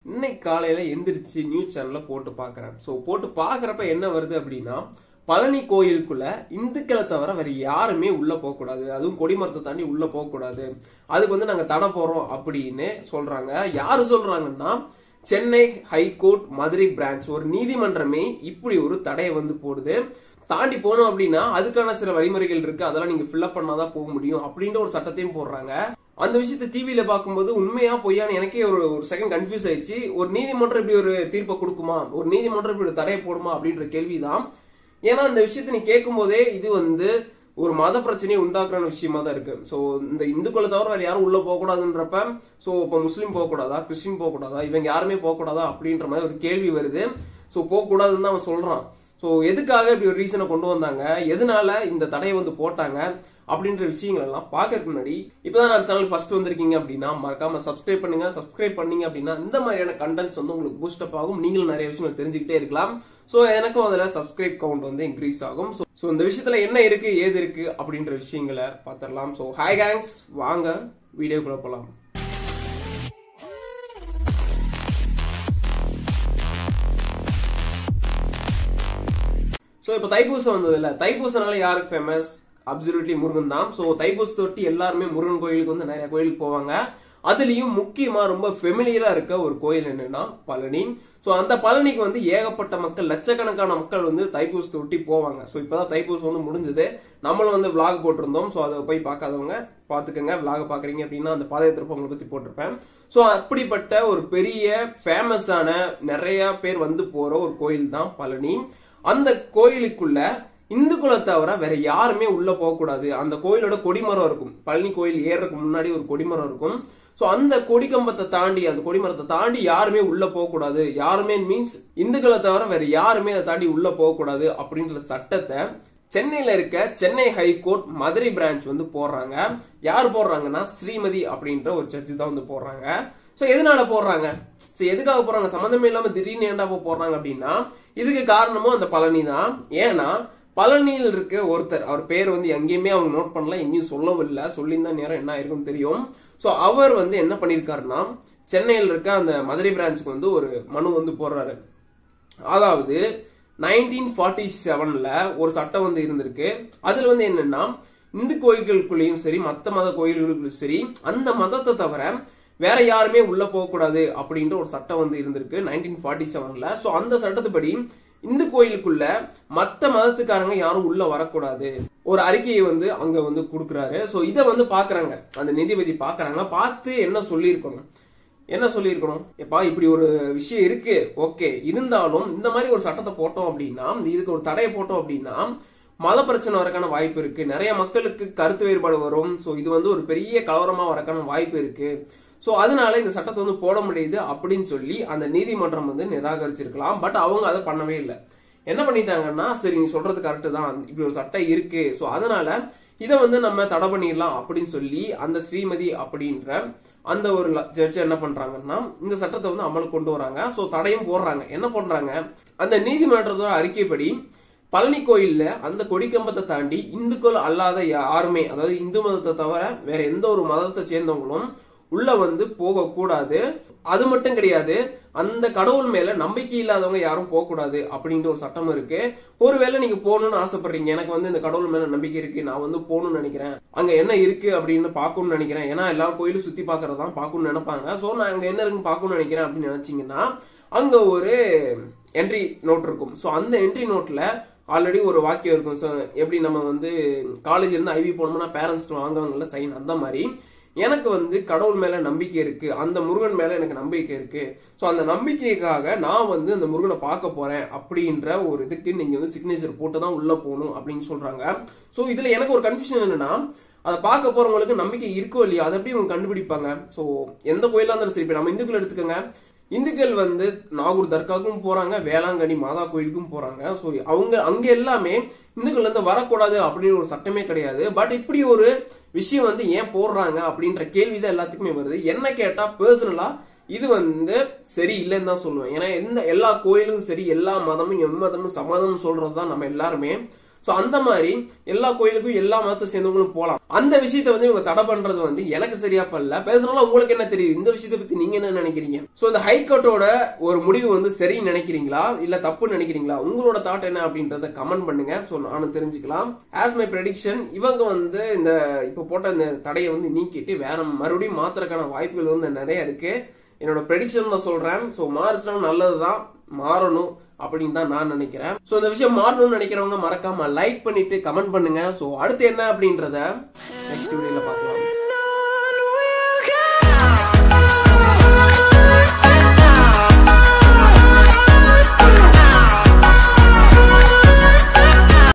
இன்னைக்கு காலையில எந்திரிச்சு நியூஸ் சேனல்ல போட்டு பாக்குறேன் சோ போட்டு பாக்குறப்ப என்ன வருது அப்படின்னா பழனி கோயிலுக்குள்ள இந்துக்களை தவிர வேற யாருமே உள்ள போக கூடாது அதுவும் கொடிமரத்தை தாண்டி உள்ள போக கூடாது அதுக்கு வந்து நாங்க தடை போறோம் அப்படின்னு சொல்றாங்க யாரு சொல்றாங்கன்னா சென்னை ஹைகோர்ட் மதுரை பிரான்ச் ஒரு நீதிமன்றமே இப்படி ஒரு தடையை வந்து போடுது தாண்டி போனோம் அப்படின்னா அதுக்கான சில வழிமுறைகள் இருக்கு அதெல்லாம் நீங்க ஃபில்அப் பண்ணாதான் போக முடியும் அப்படின்ற ஒரு சட்டத்தையும் போடுறாங்க அந்த விஷயத்த டிவியில பார்க்கும்போது உண்மையா பொய்யான்னு எனக்கே ஒரு ஒரு செகண்ட் கன்ஃபியூஸ் ஆயிடுச்சு ஒரு நீதிமன்றம் இப்படி ஒரு தீர்ப்பை கொடுக்குமா ஒரு நீதிமன்றம் இப்படி ஒரு தடையை போடுமா அப்படின்ற கேள்விதான் ஏன்னா அந்த விஷயத்தை நீ கேட்கும் போதே இது வந்து ஒரு மத பிரச்சனையை உண்டாக்குற விஷயமா தான் இருக்கு சோ இந்த இந்துக்களை தவிர வேற யாரும் உள்ள போக கூடாதுன்றப்ப சோ இப்ப முஸ்லீம் போக கூடாதா கிறிஸ்டின் போக கூடாதா இவங்க யாருமே போக கூடாதா அப்படின்ற மாதிரி ஒரு கேள்வி வருது சோ போக கூடாதுன்னு தான் அவன் சொல்றான் சோ எதுக்காக இப்படி ஒரு ரீசனை கொண்டு வந்தாங்க எதனால இந்த தடையை வந்து போட்டாங்க அப்படின்ற விஷயங்கள் எல்லாம் பார்க்கறதுக்கு முன்னாடி இப்பதான் நம்ம சேனல் ஃபர்ஸ்ட் வந்திருக்கீங்க அப்படின்னா மறக்காம சப்ஸ்கிரைப் பண்ணுங்க சப்ஸ்கிரைப் பண்ணீங்க அப்படின்னா இந்த மாதிரியான கண்டென்ட்ஸ் வந்து உங்களுக்கு பூஸ்டப் ஆகும் நீங்களும் நிறைய விஷயங்கள் தெரிஞ்சுக்கிட்டே இருக்கலாம் சோ எனக்கும் அதுல சப்ஸ்கிரைப் கவுண்ட் வந்து இன்க்ரீஸ் ஆகும் சோ இந்த விஷயத்துல என்ன இருக்கு ஏது இருக்கு அப்படின்ற விஷயங்களை பார்த்துடலாம் சோ ஹாய் கேங்ஸ் வாங்க வீடியோக்குள்ள போலாம் சோ இப்போ தைப்பூசம் வந்தது இல்ல தைப்பூசனால யாருக்கு ஃபேமஸ் அப்சல்யூட்லி முருகன் தான் சோ தைப்பூசத்தை ஒட்டி எல்லாருமே முருகன் கோயிலுக்கு வந்து நிறைய கோயிலுக்கு போவாங்க அதுலயும் முக்கியமா ரொம்ப ஃபெமிலியரா இருக்க ஒரு கோயில் என்னன்னா பழனி சோ அந்த பழனிக்கு வந்து ஏகப்பட்ட மக்கள் லட்சக்கணக்கான மக்கள் வந்து தைப்பூசத்தை ஒட்டி போவாங்க சோ இப்பதான் தைப்பூசம் வந்து முடிஞ்சது நம்மளும் வந்து விளாக் போட்டிருந்தோம் சோ அதை போய் பார்க்காதவங்க பாத்துக்கங்க விளாக் பாக்குறீங்க அப்படின்னா அந்த பாதயாத்திரை உங்களை பத்தி போட்டிருப்பேன் சோ அப்படிப்பட்ட ஒரு பெரிய ஃபேமஸான நிறைய பேர் வந்து போற ஒரு கோயில் தான் பழனி அந்த கோயிலுக்குள்ள இந்துக்களை தவிர வேற யாருமே உள்ள போக கூடாது அந்த கோயிலோட கொடிமரம் இருக்கும் பழனி கோயில் ஏறதுக்கு முன்னாடி ஒரு கொடிமரம் இருக்கும் சோ அந்த கொடிக்கம்பத்தை தாண்டி அந்த கொடிமரத்தை தாண்டி யாருமே உள்ள போக கூடாது யாருமே மீன்ஸ் இந்துக்களை தவிர வேற யாருமே அதை தாண்டி உள்ள போக கூடாது அப்படின்ற சட்டத்தை சென்னையில இருக்க சென்னை ஹைகோர்ட் மதுரை பிரான்ச் வந்து போடுறாங்க யார் போடுறாங்கன்னா ஸ்ரீமதி அப்படின்ற ஒரு சர்ச்சு தான் வந்து போடுறாங்க சோ எதனால போடுறாங்க சோ எதுக்காக போறாங்க சம்பந்தமே இல்லாம திடீர்னு ஏன்டா போடுறாங்க அப்படின்னா இதுக்கு காரணமும் அந்த பழனி தான் ஏன்னா பழனியில் இருக்க ஒருத்தர் அவர் பேர் வந்து எங்கேயுமே அவங்க நோட் பண்ணல எங்கேயும் சொல்லவும் இல்லை சொல்லியிருந்தா நேரம் என்ன ஆயிருக்கும் தெரியும் சோ அவர் வந்து என்ன பண்ணிருக்காருன்னா சென்னையில் இருக்க அந்த மதுரை பிரான்ச்சுக்கு வந்து ஒரு மனு வந்து போடுறாரு அதாவது நைன்டீன் ஃபார்ட்டி செவன்ல ஒரு சட்டம் வந்து இருந்திருக்கு அதுல வந்து என்னன்னா இந்து கோயில்களுக்குள்ளேயும் சரி மத்த மத கோயில்களுக்குள்ளயும் சரி அந்த மதத்தை தவிர வேற யாருமே உள்ள போக கூடாது அப்படின்ற ஒரு சட்டம் வந்து இருந்திருக்கு நைன்டீன் ஃபார்ட்டி செவன்ல சோ அந்த சட்டத்துப்படி இந்து கோயிலுக்குள்ள மத்த மதத்துக்காரங்க யாரும் உள்ள வரக்கூடாது ஒரு அறிக்கையை வந்து அங்க வந்து கொடுக்கறாரு சோ இத வந்து பாக்குறாங்க அந்த நீதிபதி பாக்குறாங்க பார்த்து என்ன சொல்லியிருக்கணும் என்ன சொல்லியிருக்கணும் எப்பா இப்படி ஒரு விஷயம் இருக்கு ஓகே இருந்தாலும் இந்த மாதிரி ஒரு சட்டத்தை போட்டோம் அப்படின்னா இதுக்கு ஒரு தடையை போட்டோம் அப்படின்னா மத பிரச்சனை வரக்கான வாய்ப்பு இருக்கு நிறைய மக்களுக்கு கருத்து வேறுபாடு வரும் சோ இது வந்து ஒரு பெரிய கலவரமா வரக்கான வாய்ப்பு இருக்கு சோ அதனால இந்த சட்டத்தை வந்து போட முடியுது அப்படின்னு சொல்லி அந்த நீதிமன்றம் வந்து நிராகரிச்சிருக்கலாம் பட் அவங்க அதை பண்ணவே இல்லை என்ன பண்ணிட்டாங்கன்னா சரி நீ சொல்றது கரெக்ட் தான் இப்படி ஒரு சட்டம் இருக்கு சோ அதனால இதை வந்து நம்ம தடை பண்ணிடலாம் அப்படின்னு சொல்லி அந்த ஸ்ரீமதி அப்படின்ற அந்த ஒரு ஜட்ஜ் என்ன பண்றாங்கன்னா இந்த சட்டத்தை வந்து அமலுக்கு கொண்டு வராங்க சோ தடையும் போடுறாங்க என்ன பண்றாங்க அந்த நீதிமன்றத்தோட அறிக்கைப்படி பழனி கோயில்ல அந்த கொடிக்கம்பத்தை தாண்டி இந்துக்கள் அல்லாத யாருமே அதாவது இந்து மதத்தை தவிர வேற எந்த ஒரு மதத்தை சேர்ந்தவங்களும் உள்ள வந்து போக கூடாது அது மட்டும் கிடையாது அந்த கடவுள் மேல நம்பிக்கை இல்லாதவங்க யாரும் போக கூடாது அப்படின்ற ஒரு சட்டம் இருக்கு ஒருவேளை நீங்க போகணும்னு ஆசைப்படுறீங்க எனக்கு வந்து இந்த கடவுள் மேல நம்பிக்கை இருக்கு நான் வந்து போகணும்னு நினைக்கிறேன் அங்க என்ன இருக்கு அப்படின்னு பார்க்கணும்னு நினைக்கிறேன் ஏன்னா எல்லா கோயிலும் சுத்தி பாக்குறதா பார்க்கணும்னு நினைப்பாங்க சோ நான் அங்க என்ன இருக்குன்னு பார்க்கணும்னு நினைக்கிறேன் அப்படின்னு நினைச்சீங்கன்னா அங்க ஒரு என்ட்ரி நோட் இருக்கும் சோ அந்த என்ட்ரி நோட்ல ஆல்ரெடி ஒரு வாக்கியம் இருக்கும் So, எப்படி நம்ம வந்து காலேஜ் இருந்து ஐவி போனோம்னா பேரண்ட்ஸ் வாங்குவாங்கல்ல சைன் அந்த மாதிரி எனக்கு வந்து கடவுள் மேல நம்பிக்கை இருக்கு அந்த முருகன் மேல எனக்கு நம்பிக்கை இருக்கு சோ அந்த நம்பிக்கைக்காக நான் வந்து அந்த முருகனை பார்க்க போறேன் அப்படின்ற ஒரு இதுக்கு நீங்க வந்து சிக்னேச்சர் போட்டு தான் உள்ள போகணும் அப்படின்னு சொல்றாங்க சோ இதுல எனக்கு ஒரு கன்ஃபியூஷன் என்னன்னா அதை பார்க்க போறவங்களுக்கு நம்பிக்கை இருக்கோ இல்லையா அதை எப்படி இவங்க கண்டுபிடிப்பாங்க சோ எந்த கோயிலா இருந்தாலும் சரி இப்ப நம்ம இந்துக்கள் எடுத்துக்கோங்க இந்துக்கள் வந்து நாகூர் தர்காவுக்கும் போறாங்க வேளாங்கண்ணி மாதா கோயிலுக்கும் போறாங்க ஸோ அவங்க அங்க எல்லாமே இந்துக்கள் வந்து வரக்கூடாது அப்படின்னு ஒரு சட்டமே கிடையாது பட் இப்படி ஒரு விஷயம் வந்து ஏன் போடுறாங்க அப்படின்ற கேள்வி தான் எல்லாத்துக்குமே வருது என்ன கேட்டா பர்சனலா இது வந்து சரி இல்லைன்னு தான் சொல்லுவேன் ஏன்னா எந்த எல்லா கோயிலும் சரி எல்லா மதமும் எம்மதமும் சம்மதமும் சொல்றது தான் நம்ம எல்லாருமே சோ அந்த மாதிரி எல்லா கோயிலுக்கும் எல்லா மதத்தை சேர்ந்தவங்களும் போலாம் அந்த விஷயத்தை வந்து இவங்க தடை பண்றது வந்து எனக்கு சரியா படல பேசுறதுனால உங்களுக்கு என்ன தெரியுது இந்த விஷயத்தை பத்தி நீங்க என்ன நினைக்கிறீங்க சோ இந்த ஹைகோர்ட்டோட ஒரு முடிவு வந்து சரின்னு நினைக்கிறீங்களா இல்ல தப்புன்னு நினைக்கிறீங்களா உங்களோட தாட் என்ன அப்படின்றத கமெண்ட் பண்ணுங்க சோ நானும் தெரிஞ்சுக்கலாம் ஆஸ் மை ப்ரெடிக்ஷன் இவங்க வந்து இந்த இப்ப போட்ட இந்த தடையை வந்து நீக்கிட்டு வேற மறுபடியும் மாத்துறதுக்கான வாய்ப்புகள் வந்து நிறைய இருக்கு என்னோட ப்ரெடிக்ஷன் நான் சொல்றேன் சோ மாறுச்சுனா நல்லதுதான் மாறணும் அப்படின்னு தான் நான் நினைக்கிறேன் சோ இந்த விஷயம் மாறணும்னு நினைக்கிறவங்க மறக்காம லைக் பண்ணிட்டு கமெண்ட் பண்ணுங்க சோ அடுத்து என்ன அப்படின்றத நெக்ஸ்ட் வீடியோல பார்க்கலாம்